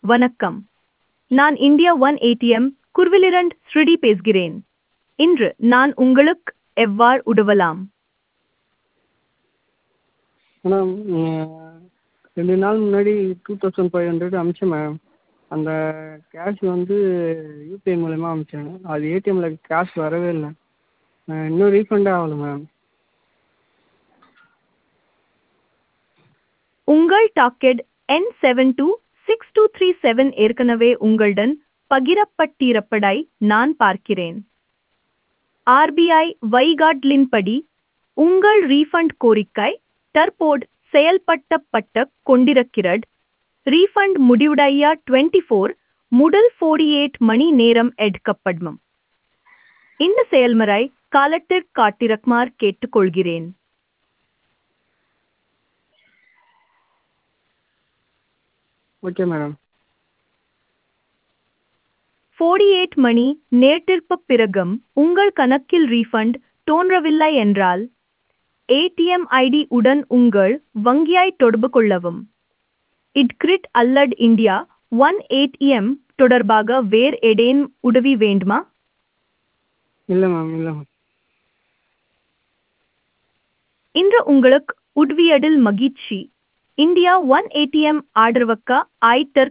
வணக்கம் நான் India one ATM குர்விலிரண்ட் ஸ்ருடி பேசுகிறேன் இன்று நான் உங்களுக்கு எவ்வாறு உதவலாம் மேடம் ரெண்டு நாள் முன்னாடி டூ தௌசண்ட் ஃபைவ் ஹண்ட்ரட் அனுப்பிச்சேன் மேம் அந்த கேஷ் வந்து யூபிஐ மூலயமா அனுப்பிச்சேன் அது ஏடிஎம்மில் கேஷ் வரவே இல்லை இன்னும் ரீஃபண்டே ஆகலை மேம் உங்கள் டாக்கெட் என் seven two six two three seven ஏற்கனவே உங்களுடன் பகிரப்பட்டிருப்பதை நான் பார்க்கிறேன் ஆர்பிஐ வைகாட்லின்படி உங்கள் ரீஃபண்ட் கோரிக்கை தற்போது செயல்படுத்தப்பட்டு கொண்டிருக்கிறது ரீஃபண்ட் முடிவுடைய டுவெண்ட்டி ஃபோர் முதல் ஃபோர்டி எயிட் மணி நேரம் எடுக்கப்படும் இந்த செயல்முறை காலத்திற்கு காட்டிருக்குமாறு கேட்டுக்கொள்கிறேன் ஓகே மேடம் ஃபோர்டி எயிட் மணி நேரத்திற்குப் பிறகும் உங்கள் கணக்கில் ரீஃபண்ட் தோன்றவில்லை என்றால் ஏடிஎம் ஐடி உடன் உங்கள் வங்கியை தொடர்பு கொள்ளவும் இட்கிரிட் அல்லது இந்தியா ஒன் ஏடிஎம் தொடர்பாக வேறு ஏதேனும் உதவி வேண்டுமா இல்லை மேம் இல்லை மேம் இன்று உங்களுக்கு உதவியதில் மகிழ்ச்சி இந்தியா ஒன் ஏடிஎம் ஆதரவுக்கு ஆய்தர்